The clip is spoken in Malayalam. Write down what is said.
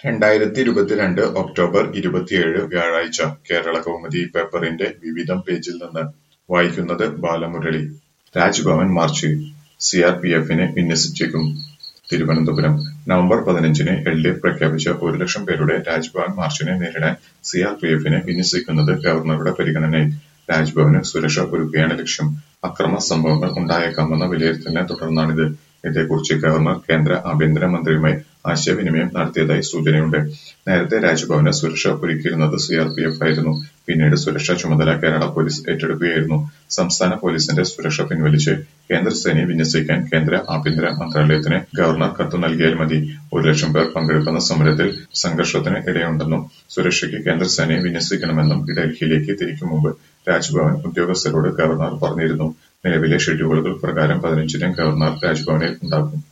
രണ്ടായിരത്തി ഇരുപത്തിരണ്ട് ഒക്ടോബർ ഇരുപത്തിയേഴ് വ്യാഴാഴ്ച കേരളകൗമുദി പേപ്പറിന്റെ വിവിധം പേജിൽ നിന്ന് വായിക്കുന്നത് ബാലമുരളി രാജ്ഭവൻ മാർച്ച് സിആർപിഎഫിനെ വിന്യസിച്ചേക്കും തിരുവനന്തപുരം നവംബർ പതിനഞ്ചിന് എൽഡിഎഫ് പ്രഖ്യാപിച്ച ഒരു ലക്ഷം പേരുടെ രാജ്ഭവൻ മാർച്ചിനെ നേരിടാൻ സിആർപിഎഫിനെ വിന്യസിക്കുന്നത് ഗവർണറുടെ പരിഗണനയിൽ രാജ്ഭവന് സുരക്ഷ ഒരുക്കുകയാണ് ലക്ഷ്യം അക്രമ സംഭവങ്ങൾ ഉണ്ടായേക്കാമെന്ന വിലയിരുത്തലിനെ തുടർന്നാണിത് ഇതേക്കുറിച്ച് ഗവർണർ കേന്ദ്ര ആഭ്യന്തര മന്ത്രിയുമായി ആശയവിനിമയം നടത്തിയതായി സൂചനയുണ്ട് നേരത്തെ രാജ്ഭവന് സുരക്ഷ ഒരുക്കിയിരുന്നത് സിആർപിഎഫ് ആയിരുന്നു പിന്നീട് സുരക്ഷാ ചുമതല കേരള പോലീസ് ഏറ്റെടുക്കുകയായിരുന്നു സംസ്ഥാന പോലീസിന്റെ സുരക്ഷ പിൻവലിച്ച് കേന്ദ്രസേനയെ വിന്യസിക്കാൻ കേന്ദ്ര ആഭ്യന്തര മന്ത്രാലയത്തിന് ഗവർണർ കത്ത് നൽകിയാൽ മതി ഒരു ലക്ഷം പേർ പങ്കെടുക്കുന്ന സമരത്തിൽ സംഘർഷത്തിന് ഇടയുണ്ടെന്നും സുരക്ഷയ്ക്ക് കേന്ദ്രസേനയെ വിന്യസിക്കണമെന്നും ഡൽഹിയിലേക്ക് തിരിക്കും മുമ്പ് രാജ്ഭവൻ ഉദ്യോഗസ്ഥരോട് ഗവർണർ പറഞ്ഞിരുന്നു നിലവിലെ ഷെഡ്യൂളുകൾ പ്രകാരം പതിനഞ്ചിന് ഗവർണർ രാജ്ഭവനിൽ ഉണ്ടാകും